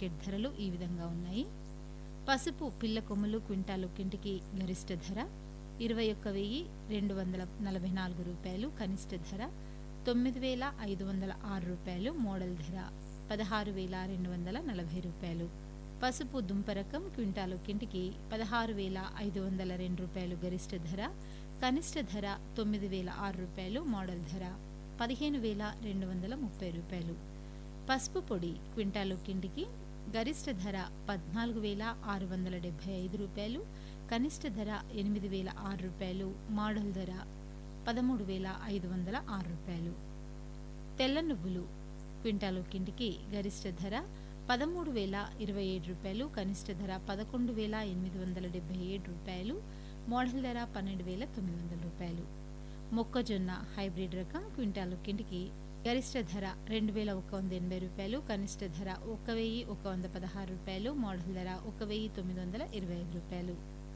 market ధరలు ఈ విధంగా ఉన్నాయి పసుపు పిల్ల కొమ్ములు క్వింటాలు కింటికి గరిష్ట ధర ఇరవై ఒక్క వెయ్యి రెండు వందల నలభై నాలుగు రూపాయలు కనిష్ట ధర తొమ్మిది వేల ఐదు వందల ఆరు రూపాయలు మోడల్ ధర పదహారు వేల రెండు వందల నలభై రూపాయలు పసుపు దుంప రకం క్వింటాలు కింటికి పదహారు వేల ఐదు వందల రెండు రూపాయలు గరిష్ట ధర కనిష్ట ధర తొమ్మిది వేల ఆరు రూపాయలు మోడల్ ధర పదిహేను వేల రెండు వందల ముప్పై రూపాయలు పసుపు పొడి క్వింటాలు కింటికి గరిష్ట ధర పద్నాలుగు వేల ఆరు వందల డెబ్బై ఐదు రూపాయలు కనిష్ట ధర ఎనిమిది వేల ఆరు రూపాయలు మోడల్ ధర పదమూడు వేల ఐదు వందల ఆరు రూపాయలు తెల్ల నువ్వులు క్వింటాలు కింటికి గరిష్ట ధర పదమూడు వేల ఇరవై ఏడు రూపాయలు కనిష్ట ధర పదకొండు వేల ఎనిమిది వందల డెబ్బై ఏడు రూపాయలు మోడల్ ధర పన్నెండు వేల తొమ్మిది వందల రూపాయలు మొక్కజొన్న హైబ్రిడ్ రకం క్వింటాలు కింటికి గరిష్ట ధర రెండు వేల ఒక వంద ఎనభై రూపాయలు కనిష్ట ధర ఒక వెయ్యి ఒక వంద పదహారు రూపాయలు మోడల్ ధర ఒక వెయ్యి తొమ్మిది వందల ఇరవై ఐదు రూపాయలు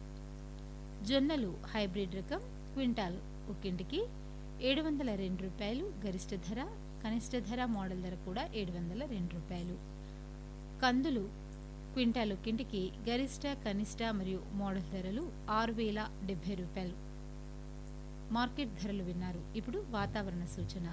జొన్నలు హైబ్రిడ్ రకం క్వింటాల్ ఒక్కింటికి ఏడు వందల రెండు రూపాయలు గరిష్ట ధర కనిష్ట ధర మోడల్ ధర కూడా ఏడు వందల రెండు రూపాయలు కందులు క్వింటాల్ ఒక్కింటికి గరిష్ట కనిష్ట మరియు మోడల్ ధరలు ఆరు వేల డెబ్బై రూపాయలు మార్కెట్ ధరలు విన్నారు ఇప్పుడు వాతావరణ సూచన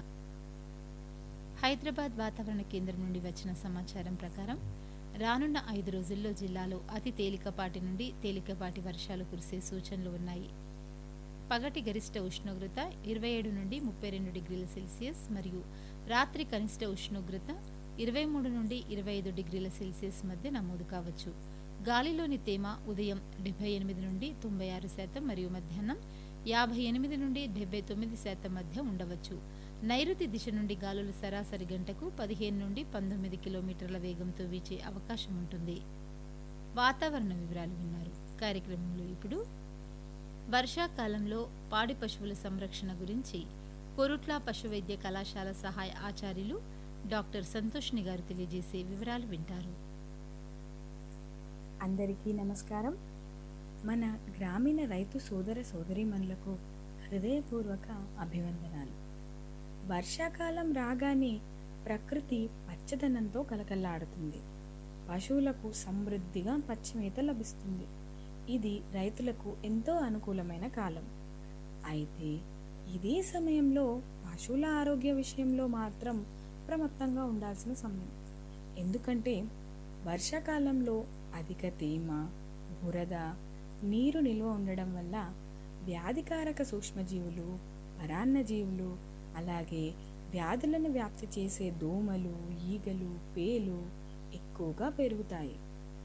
హైదరాబాద్ వాతావరణ కేంద్రం నుండి వచ్చిన సమాచారం ప్రకారం రానున్న ఐదు రోజుల్లో జిల్లాలో అతి తేలికపాటి నుండి తేలికపాటి వర్షాలు కురిసే సూచనలు ఉన్నాయి పగటి గరిష్ట ఉష్ణోగ్రత ఇరవై ఏడు నుండి ముప్పై రెండు డిగ్రీల సెల్సియస్ మరియు రాత్రి కనిష్ట ఉష్ణోగ్రత ఇరవై మూడు నుండి ఇరవై ఐదు డిగ్రీల సెల్సియస్ మధ్య నమోదు కావచ్చు గాలిలోని తేమ ఉదయం డెబ్బై ఎనిమిది నుండి తొంభై ఆరు శాతం మరియు మధ్యాహ్నం యాభై ఎనిమిది నుండి డెబ్బై తొమ్మిది శాతం మధ్య ఉండవచ్చు నైరుతి దిశ నుండి గాలులు సరాసరి గంటకు పదిహేను నుండి పంతొమ్మిది కిలోమీటర్ల వేగంతో వీచే అవకాశం ఉంటుంది వాతావరణ వివరాలు విన్నారు కార్యక్రమంలో ఇప్పుడు వర్షాకాలంలో పాడి పశువుల సంరక్షణ గురించి కొరుట్ల పశువైద్య కళాశాల సహాయ ఆచార్యులు డాక్టర్ సంతోష్ని గారు తెలియజేసే వివరాలు వింటారు అందరికీ నమస్కారం మన గ్రామీణ రైతు సోదర సోదరీమణులకు హృదయపూర్వక అభివందనాలు వర్షాకాలం రాగానే ప్రకృతి పచ్చదనంతో కలకల్లాడుతుంది పశువులకు సమృద్ధిగా పచ్చిమేత లభిస్తుంది ఇది రైతులకు ఎంతో అనుకూలమైన కాలం అయితే ఇదే సమయంలో పశువుల ఆరోగ్య విషయంలో మాత్రం ప్రమత్తంగా ఉండాల్సిన సమయం ఎందుకంటే వర్షాకాలంలో అధిక తేమ బురద నీరు నిల్వ ఉండడం వల్ల వ్యాధికారక సూక్ష్మజీవులు పరాన్నజీవులు అలాగే వ్యాధులను వ్యాప్తి చేసే దోమలు ఈగలు పేలు ఎక్కువగా పెరుగుతాయి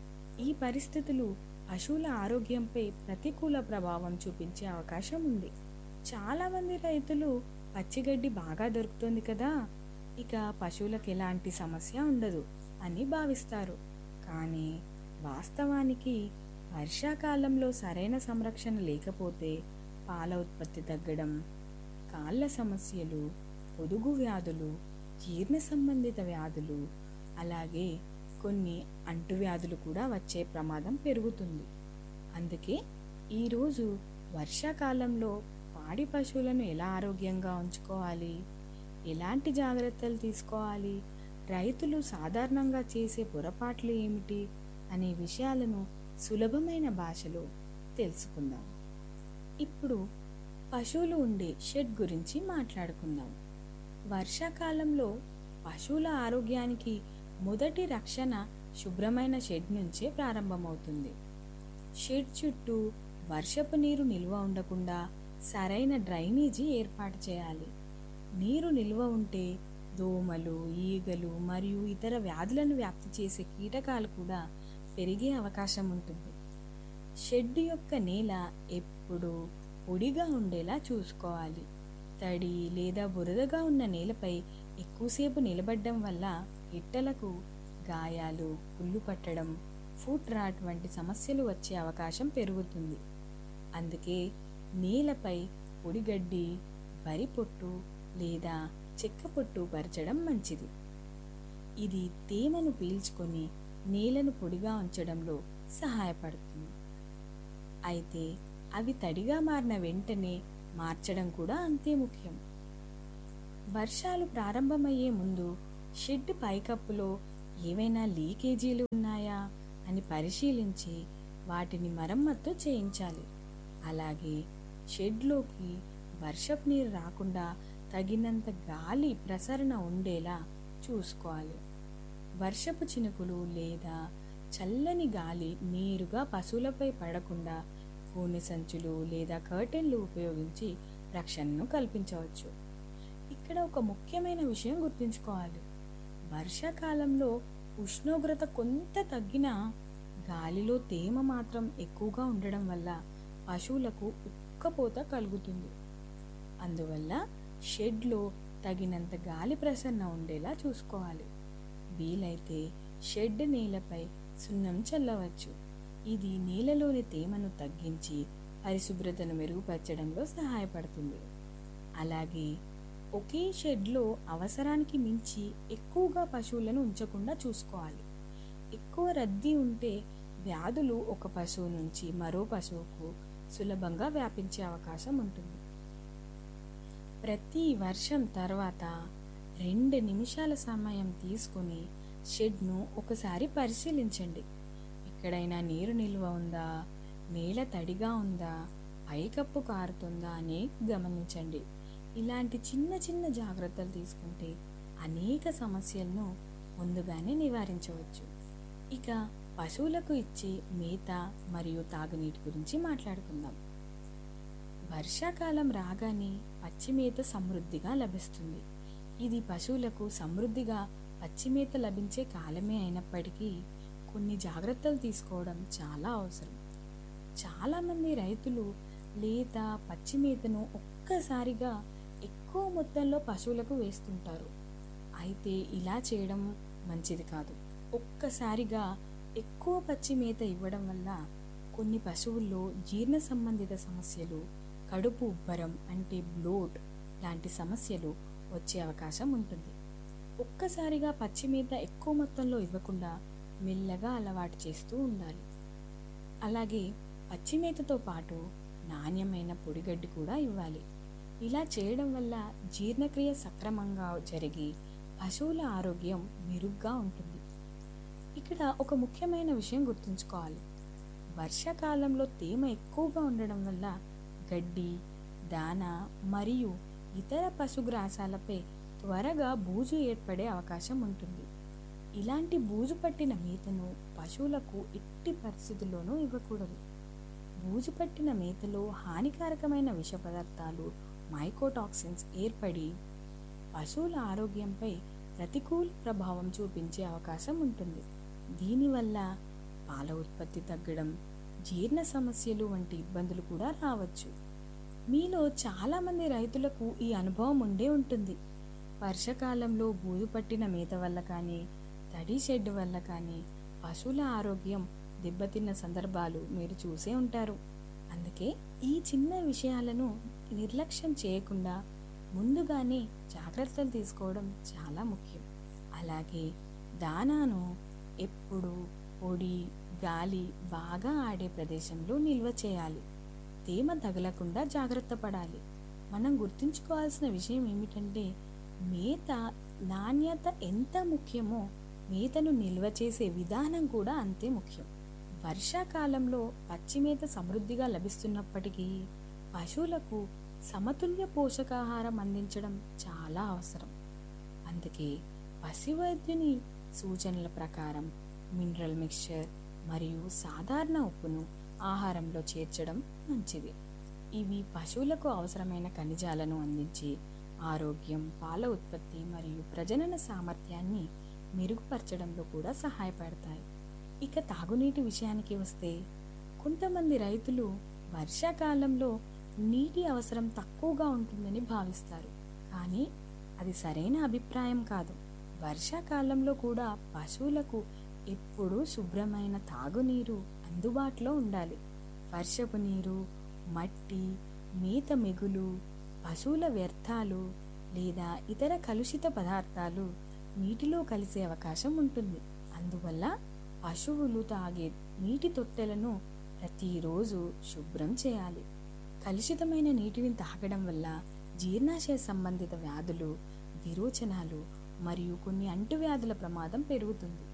ఈ పరిస్థితులు పశువుల ఆరోగ్యంపై ప్రతికూల ప్రభావం చూపించే అవకాశం ఉంది చాలామంది రైతులు పచ్చిగడ్డి బాగా దొరుకుతుంది కదా ఇక పశువులకు ఎలాంటి సమస్య ఉండదు అని భావిస్తారు కానీ వాస్తవానికి వర్షాకాలంలో సరైన సంరక్షణ లేకపోతే పాల ఉత్పత్తి తగ్గడం కాళ్ళ సమస్యలు పొదుగు వ్యాధులు జీర్ణ సంబంధిత వ్యాధులు అలాగే కొన్ని అంటువ్యాధులు కూడా వచ్చే ప్రమాదం పెరుగుతుంది అందుకే ఈరోజు వర్షాకాలంలో పాడి పశువులను ఎలా ఆరోగ్యంగా ఉంచుకోవాలి ఎలాంటి జాగ్రత్తలు తీసుకోవాలి రైతులు సాధారణంగా చేసే పొరపాట్లు ఏమిటి అనే విషయాలను సులభమైన భాషలో తెలుసుకుందాం ఇప్పుడు పశువులు ఉండే షెడ్ గురించి మాట్లాడుకుందాం వర్షాకాలంలో పశువుల ఆరోగ్యానికి మొదటి రక్షణ శుభ్రమైన షెడ్ నుంచే ప్రారంభమవుతుంది షెడ్ చుట్టూ వర్షపు నీరు నిల్వ ఉండకుండా సరైన డ్రైనేజీ ఏర్పాటు చేయాలి నీరు నిల్వ ఉంటే దోమలు ఈగలు మరియు ఇతర వ్యాధులను వ్యాప్తి చేసే కీటకాలు కూడా పెరిగే అవకాశం ఉంటుంది షెడ్ యొక్క నేల ఎప్పుడూ పొడిగా ఉండేలా చూసుకోవాలి తడి లేదా బురదగా ఉన్న నేలపై ఎక్కువసేపు నిలబడడం వల్ల ఇట్టలకు గాయాలు పుల్లు పట్టడం ఫుట్ రాట్ వంటి సమస్యలు వచ్చే అవకాశం పెరుగుతుంది అందుకే నేలపై పొడిగడ్డి వరి పొట్టు లేదా చెక్క పొట్టు పరచడం మంచిది ఇది తేమను పీల్చుకొని నేలను పొడిగా ఉంచడంలో సహాయపడుతుంది అయితే అవి తడిగా మారిన వెంటనే మార్చడం కూడా అంతే ముఖ్యం వర్షాలు ప్రారంభమయ్యే ముందు షెడ్ పైకప్పులో ఏవైనా లీకేజీలు ఉన్నాయా అని పరిశీలించి వాటిని మరమ్మత్తు చేయించాలి అలాగే షెడ్లోకి వర్షపు నీరు రాకుండా తగినంత గాలి ప్రసరణ ఉండేలా చూసుకోవాలి వర్షపు చినుకులు లేదా చల్లని గాలి నేరుగా పశువులపై పడకుండా గోనె సంచులు లేదా కర్టెన్లు ఉపయోగించి రక్షణను కల్పించవచ్చు ఇక్కడ ఒక ముఖ్యమైన విషయం గుర్తుంచుకోవాలి వర్షాకాలంలో ఉష్ణోగ్రత కొంత తగ్గినా గాలిలో తేమ మాత్రం ఎక్కువగా ఉండడం వల్ల పశువులకు ఉక్కపోత కలుగుతుంది అందువల్ల షెడ్లో తగినంత గాలి ప్రసరణ ఉండేలా చూసుకోవాలి వీలైతే షెడ్ నేలపై సున్నం చల్లవచ్చు ఇది నేలలోని తేమను తగ్గించి పరిశుభ్రతను మెరుగుపరచడంలో సహాయపడుతుంది అలాగే ఒకే షెడ్లో అవసరానికి మించి ఎక్కువగా పశువులను ఉంచకుండా చూసుకోవాలి ఎక్కువ రద్దీ ఉంటే వ్యాధులు ఒక పశువు నుంచి మరో పశువుకు సులభంగా వ్యాపించే అవకాశం ఉంటుంది ప్రతి వర్షం తర్వాత రెండు నిమిషాల సమయం తీసుకుని షెడ్ను ఒకసారి పరిశీలించండి ఎక్కడైనా నీరు నిల్వ ఉందా నేల తడిగా ఉందా పైకప్పు కారుతుందా అని గమనించండి ఇలాంటి చిన్న చిన్న జాగ్రత్తలు తీసుకుంటే అనేక సమస్యలను ముందుగానే నివారించవచ్చు ఇక పశువులకు ఇచ్చే మేత మరియు తాగునీటి గురించి మాట్లాడుకుందాం వర్షాకాలం రాగానే పచ్చిమేత సమృద్ధిగా లభిస్తుంది ఇది పశువులకు సమృద్ధిగా పచ్చిమేత లభించే కాలమే అయినప్పటికీ కొన్ని జాగ్రత్తలు తీసుకోవడం చాలా అవసరం చాలామంది రైతులు లేత పచ్చిమేతను ఒక్కసారిగా ఎక్కువ మొత్తంలో పశువులకు వేస్తుంటారు అయితే ఇలా చేయడం మంచిది కాదు ఒక్కసారిగా ఎక్కువ పచ్చి మేత ఇవ్వడం వల్ల కొన్ని పశువుల్లో జీర్ణ సంబంధిత సమస్యలు కడుపు ఉబ్బరం అంటే బ్లోట్ లాంటి సమస్యలు వచ్చే అవకాశం ఉంటుంది ఒక్కసారిగా పచ్చి మేత ఎక్కువ మొత్తంలో ఇవ్వకుండా మెల్లగా అలవాటు చేస్తూ ఉండాలి అలాగే పచ్చి మేతతో పాటు నాణ్యమైన పొడిగడ్డి కూడా ఇవ్వాలి ఇలా చేయడం వల్ల జీర్ణక్రియ సక్రమంగా జరిగి పశువుల ఆరోగ్యం మెరుగ్గా ఉంటుంది ఇక్కడ ఒక ముఖ్యమైన విషయం గుర్తుంచుకోవాలి వర్షాకాలంలో తేమ ఎక్కువగా ఉండడం వల్ల గడ్డి దాన మరియు ఇతర పశుగ్రాసాలపై త్వరగా బూజు ఏర్పడే అవకాశం ఉంటుంది ఇలాంటి బూజు పట్టిన మేతను పశువులకు ఎట్టి పరిస్థితుల్లోనూ ఇవ్వకూడదు బూజు పట్టిన మేతలో హానికారకమైన విష పదార్థాలు మైకోటాక్సిన్స్ ఏర్పడి పశువుల ఆరోగ్యంపై ప్రతికూల ప్రభావం చూపించే అవకాశం ఉంటుంది దీనివల్ల పాల ఉత్పత్తి తగ్గడం జీర్ణ సమస్యలు వంటి ఇబ్బందులు కూడా రావచ్చు మీలో చాలామంది రైతులకు ఈ అనుభవం ఉండే ఉంటుంది వర్షాకాలంలో బూజు పట్టిన మేత వల్ల కానీ తడి షెడ్ వల్ల కానీ పశువుల ఆరోగ్యం దెబ్బతిన్న సందర్భాలు మీరు చూసే ఉంటారు అందుకే ఈ చిన్న విషయాలను నిర్లక్ష్యం చేయకుండా ముందుగానే జాగ్రత్తలు తీసుకోవడం చాలా ముఖ్యం అలాగే దానాను ఎప్పుడు పొడి గాలి బాగా ఆడే ప్రదేశంలో నిల్వ చేయాలి తేమ తగలకుండా జాగ్రత్త పడాలి మనం గుర్తుంచుకోవాల్సిన విషయం ఏమిటంటే మేత నాణ్యత ఎంత ముఖ్యమో మేతను నిల్వ చేసే విధానం కూడా అంతే ముఖ్యం వర్షాకాలంలో పచ్చిమేత సమృద్ధిగా లభిస్తున్నప్పటికీ పశువులకు సమతుల్య పోషకాహారం అందించడం చాలా అవసరం అందుకే పశువైద్యుని సూచనల ప్రకారం మినరల్ మిక్చర్ మరియు సాధారణ ఉప్పును ఆహారంలో చేర్చడం మంచిది ఇవి పశువులకు అవసరమైన ఖనిజాలను అందించి ఆరోగ్యం పాల ఉత్పత్తి మరియు ప్రజనన సామర్థ్యాన్ని మెరుగుపరచడంలో కూడా సహాయపడతాయి ఇక తాగునీటి విషయానికి వస్తే కొంతమంది రైతులు వర్షాకాలంలో నీటి అవసరం తక్కువగా ఉంటుందని భావిస్తారు కానీ అది సరైన అభిప్రాయం కాదు వర్షాకాలంలో కూడా పశువులకు ఎప్పుడూ శుభ్రమైన తాగునీరు అందుబాటులో ఉండాలి వర్షపు నీరు మట్టి మేత మిగులు పశువుల వ్యర్థాలు లేదా ఇతర కలుషిత పదార్థాలు నీటిలో కలిసే అవకాశం ఉంటుంది అందువల్ల పశువులు తాగే నీటి తొట్టెలను ప్రతిరోజు శుభ్రం చేయాలి కలుషితమైన నీటిని తాగడం వల్ల జీర్ణాశయ సంబంధిత వ్యాధులు విరోచనాలు మరియు కొన్ని అంటువ్యాధుల ప్రమాదం పెరుగుతుంది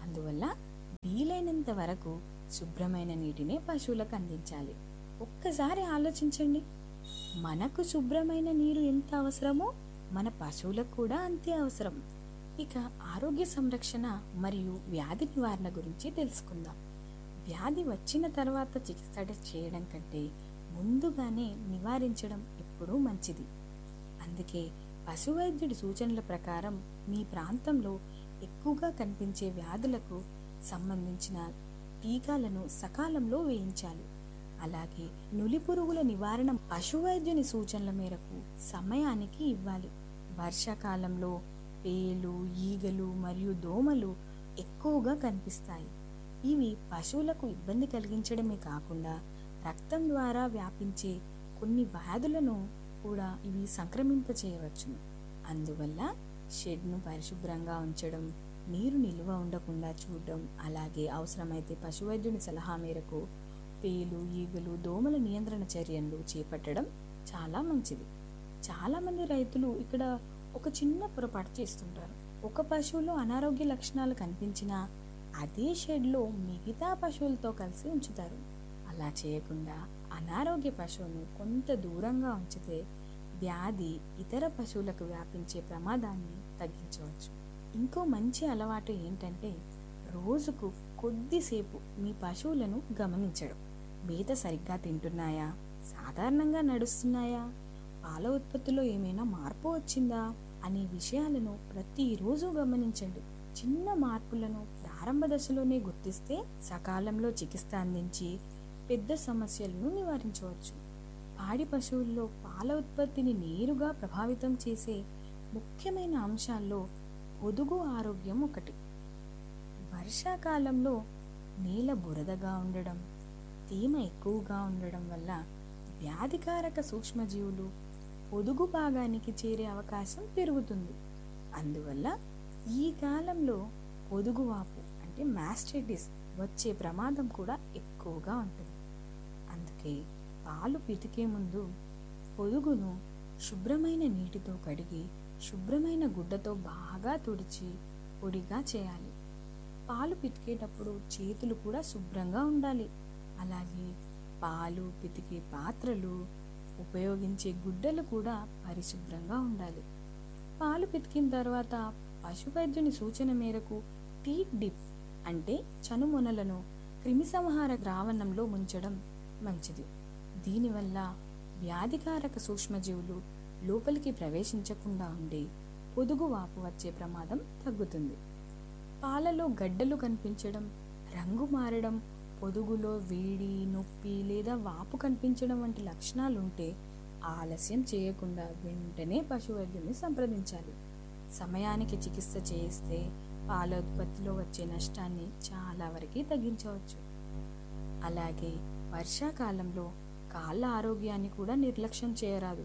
అందువల్ల వీలైనంత వరకు శుభ్రమైన నీటినే పశువులకు అందించాలి ఒక్కసారి ఆలోచించండి మనకు శుభ్రమైన నీరు ఎంత అవసరమో మన పశువులకు కూడా అంతే అవసరం ఇక ఆరోగ్య సంరక్షణ మరియు వ్యాధి నివారణ గురించి తెలుసుకుందాం వ్యాధి వచ్చిన తర్వాత చికిత్స చేయడం కంటే ముందుగానే నివారించడం ఎప్పుడూ మంచిది అందుకే పశువైద్యుడి సూచనల ప్రకారం మీ ప్రాంతంలో ఎక్కువగా కనిపించే వ్యాధులకు సంబంధించిన టీకాలను సకాలంలో వేయించాలి అలాగే నులి పురుగుల నివారణ పశువైద్యుని సూచనల మేరకు సమయానికి ఇవ్వాలి వర్షాకాలంలో పేలు ఈగలు మరియు దోమలు ఎక్కువగా కనిపిస్తాయి ఇవి పశువులకు ఇబ్బంది కలిగించడమే కాకుండా రక్తం ద్వారా వ్యాపించే కొన్ని వ్యాధులను కూడా ఇవి సంక్రమింపచేయవచ్చును అందువల్ల షెడ్ను పరిశుభ్రంగా ఉంచడం నీరు నిల్వ ఉండకుండా చూడడం అలాగే అవసరమైతే పశువైద్యుని సలహా మేరకు పేలు ఈగలు దోమల నియంత్రణ చర్యలు చేపట్టడం చాలా మంచిది చాలామంది రైతులు ఇక్కడ ఒక చిన్న పొరపాటు చేస్తుంటారు ఒక పశువులో అనారోగ్య లక్షణాలు కనిపించినా అదే షెడ్లో మిగతా పశువులతో కలిసి ఉంచుతారు అలా చేయకుండా అనారోగ్య పశువును కొంత దూరంగా ఉంచితే వ్యాధి ఇతర పశువులకు వ్యాపించే ప్రమాదాన్ని తగ్గించవచ్చు ఇంకో మంచి అలవాటు ఏంటంటే రోజుకు కొద్దిసేపు మీ పశువులను గమనించడం మేత సరిగ్గా తింటున్నాయా సాధారణంగా నడుస్తున్నాయా పాల ఉత్పత్తిలో ఏమైనా మార్పు వచ్చిందా అనే విషయాలను ప్రతిరోజు గమనించండి చిన్న మార్పులను ప్రారంభ దశలోనే గుర్తిస్తే సకాలంలో చికిత్స అందించి పెద్ద సమస్యలను నివారించవచ్చు పాడి పశువుల్లో పాల ఉత్పత్తిని నేరుగా ప్రభావితం చేసే ముఖ్యమైన అంశాల్లో పొదుగు ఆరోగ్యం ఒకటి వర్షాకాలంలో నేల బురదగా ఉండడం తేమ ఎక్కువగా ఉండడం వల్ల వ్యాధికారక సూక్ష్మజీవులు పొదుగు భాగానికి చేరే అవకాశం పెరుగుతుంది అందువల్ల ఈ కాలంలో పొదుగువాపు అంటే మాస్టైటిస్ వచ్చే ప్రమాదం కూడా ఎక్కువగా ఉంటుంది అందుకే పాలు పితికే ముందు పొదుగును శుభ్రమైన నీటితో కడిగి శుభ్రమైన గుడ్డతో బాగా తుడిచి పొడిగా చేయాలి పాలు పితికేటప్పుడు చేతులు కూడా శుభ్రంగా ఉండాలి అలాగే పాలు పితికే పాత్రలు ఉపయోగించే గుడ్డలు కూడా పరిశుభ్రంగా ఉండాలి పాలు పితికిన తర్వాత పశువైద్యుని సూచన మేరకు టీట్ డిప్ అంటే చనుమొనలను క్రిమిసంహార ద్రావణంలో ముంచడం మంచిది దీనివల్ల వ్యాధికారక సూక్ష్మజీవులు లోపలికి ప్రవేశించకుండా ఉండి పొదుగు వాపు వచ్చే ప్రమాదం తగ్గుతుంది పాలలో గడ్డలు కనిపించడం రంగు మారడం పొదుగులో వేడి నొప్పి లేదా వాపు కనిపించడం వంటి లక్షణాలు ఉంటే ఆలస్యం చేయకుండా వెంటనే పశువైద్యుని సంప్రదించాలి సమయానికి చికిత్స చేయిస్తే పాల ఉత్పత్తిలో వచ్చే నష్టాన్ని చాలా వరకు తగ్గించవచ్చు అలాగే వర్షాకాలంలో కాళ్ళ ఆరోగ్యాన్ని కూడా నిర్లక్ష్యం చేయరాదు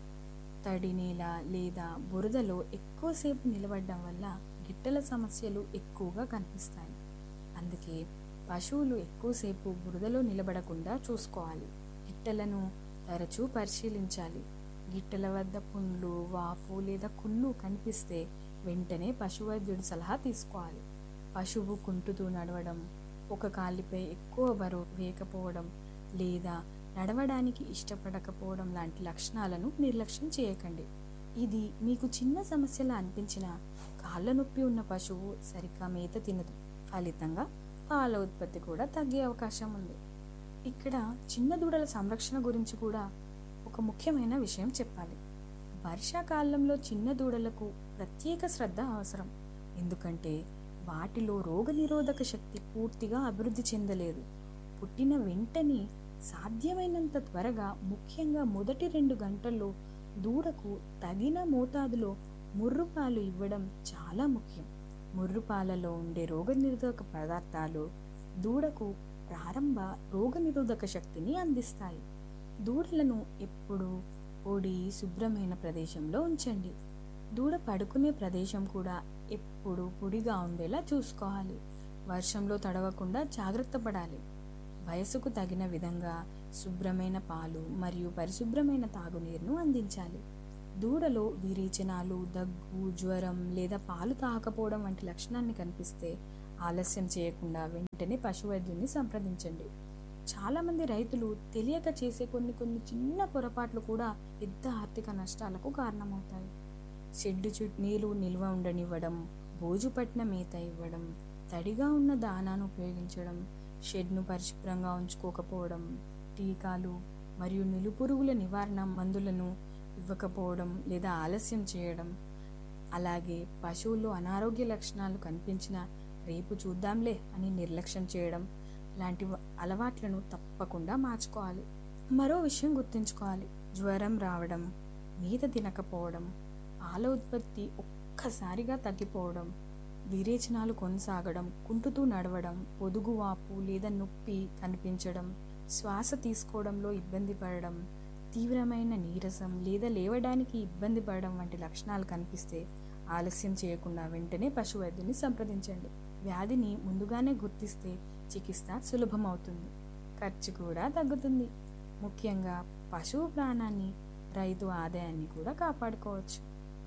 తడి నేల లేదా బురదలో ఎక్కువసేపు నిలబడడం వల్ల గిట్టల సమస్యలు ఎక్కువగా కనిపిస్తాయి అందుకే పశువులు ఎక్కువసేపు బురదలో నిలబడకుండా చూసుకోవాలి గిట్టలను తరచూ పరిశీలించాలి గిట్టల వద్ద పుండ్లు వాపు లేదా కుళ్ళు కనిపిస్తే వెంటనే పశువైద్యుడి సలహా తీసుకోవాలి పశువు కుంటుతూ నడవడం ఒక కాలిపై ఎక్కువ బరువు వేయకపోవడం లేదా నడవడానికి ఇష్టపడకపోవడం లాంటి లక్షణాలను నిర్లక్ష్యం చేయకండి ఇది మీకు చిన్న సమస్యలా అనిపించిన కాళ్ళ నొప్పి ఉన్న పశువు సరిగ్గా మేత తినదు ఫలితంగా పాల ఉత్పత్తి కూడా తగ్గే అవకాశం ఉంది ఇక్కడ చిన్న దూడల సంరక్షణ గురించి కూడా ఒక ముఖ్యమైన విషయం చెప్పాలి వర్షాకాలంలో చిన్న దూడలకు ప్రత్యేక శ్రద్ధ అవసరం ఎందుకంటే వాటిలో రోగనిరోధక శక్తి పూర్తిగా అభివృద్ధి చెందలేదు పుట్టిన వెంటనే సాధ్యమైనంత త్వరగా ముఖ్యంగా మొదటి రెండు గంటల్లో దూడకు తగిన మోతాదులో ముర్రుపాలు ఇవ్వడం చాలా ముఖ్యం ముర్రుపాలలో ఉండే రోగనిరోధక పదార్థాలు దూడకు ప్రారంభ రోగనిరోధక శక్తిని అందిస్తాయి దూడలను ఎప్పుడూ పొడి శుభ్రమైన ప్రదేశంలో ఉంచండి దూడ పడుకునే ప్రదేశం కూడా ఎప్పుడు పొడిగా ఉండేలా చూసుకోవాలి వర్షంలో తడవకుండా జాగ్రత్త పడాలి వయసుకు తగిన విధంగా శుభ్రమైన పాలు మరియు పరిశుభ్రమైన తాగునీరును అందించాలి దూడలో విరేచనాలు దగ్గు జ్వరం లేదా పాలు తాగకపోవడం వంటి లక్షణాన్ని కనిపిస్తే ఆలస్యం చేయకుండా వెంటనే పశు వైద్యుని సంప్రదించండి చాలామంది రైతులు తెలియక చేసే కొన్ని కొన్ని చిన్న పొరపాట్లు కూడా పెద్ద ఆర్థిక నష్టాలకు కారణమవుతాయి షెడ్డు చుట్టూ నీరు నిల్వ ఉండనివ్వడం బోజు పట్టిన మేత ఇవ్వడం తడిగా ఉన్న దానాను ఉపయోగించడం షెడ్ను పరిశుభ్రంగా ఉంచుకోకపోవడం టీకాలు మరియు నిలుపురుగుల నివారణ మందులను ఇవ్వకపోవడం లేదా ఆలస్యం చేయడం అలాగే పశువుల్లో అనారోగ్య లక్షణాలు కనిపించిన రేపు చూద్దాంలే అని నిర్లక్ష్యం చేయడం లాంటి వ- అలవాట్లను తప్పకుండా మార్చుకోవాలి మరో విషయం గుర్తుంచుకోవాలి జ్వరం రావడం మీద తినకపోవడం పాల ఉత్పత్తి ఒక్కసారిగా తగ్గిపోవడం విరేచనాలు కొనసాగడం కుంటుతూ నడవడం పొదుగు వాపు లేదా నొప్పి కనిపించడం శ్వాస తీసుకోవడంలో ఇబ్బంది పడడం తీవ్రమైన నీరసం లేదా లేవడానికి ఇబ్బంది పడడం వంటి లక్షణాలు కనిపిస్తే ఆలస్యం చేయకుండా వెంటనే పశు వైద్యుని సంప్రదించండి వ్యాధిని ముందుగానే గుర్తిస్తే చికిత్స సులభమవుతుంది ఖర్చు కూడా తగ్గుతుంది ముఖ్యంగా పశువు ప్రాణాన్ని రైతు ఆదాయాన్ని కూడా కాపాడుకోవచ్చు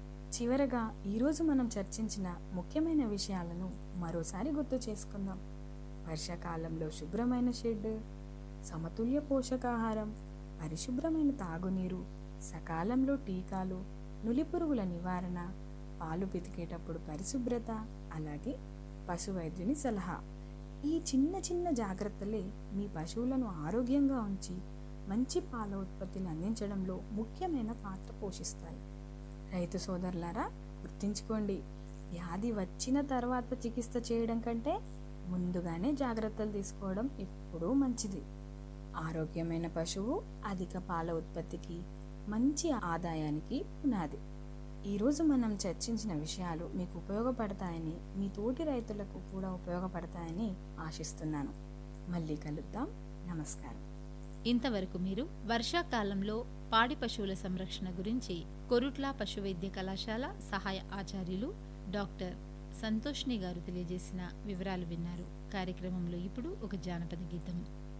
చివరగా ఈరోజు మనం చర్చించిన ముఖ్యమైన విషయాలను మరోసారి గుర్తు చేసుకుందాం వర్షాకాలంలో శుభ్రమైన షెడ్ సమతుల్య పోషకాహారం పరిశుభ్రమైన తాగునీరు సకాలంలో టీకాలు నులిపురుగుల నివారణ పాలు పితికేటప్పుడు పరిశుభ్రత అలాగే పశు వైద్యుని సలహా ఈ చిన్న చిన్న జాగ్రత్తలే మీ పశువులను ఆరోగ్యంగా ఉంచి మంచి పాల ఉత్పత్తిని అందించడంలో ముఖ్యమైన పాత్ర పోషిస్తాయి రైతు సోదరులారా గుర్తుంచుకోండి వ్యాధి వచ్చిన తర్వాత చికిత్స చేయడం కంటే ముందుగానే జాగ్రత్తలు తీసుకోవడం ఎప్పుడూ మంచిది ఆరోగ్యమైన పశువు అధిక పాల ఉత్పత్తికి మంచి ఆదాయానికి పునాది ఈరోజు మనం చర్చించిన విషయాలు మీకు ఉపయోగపడతాయని మీ తోటి రైతులకు కూడా ఉపయోగపడతాయని ఆశిస్తున్నాను మళ్ళీ కలుద్దాం నమస్కారం ఇంతవరకు మీరు వర్షాకాలంలో పాడి పశువుల సంరక్షణ గురించి కొరుట్ల పశు వైద్య కళాశాల సహాయ ఆచార్యులు డాక్టర్ సంతోష్ని గారు తెలియజేసిన వివరాలు విన్నారు కార్యక్రమంలో ఇప్పుడు ఒక జానపద గీతం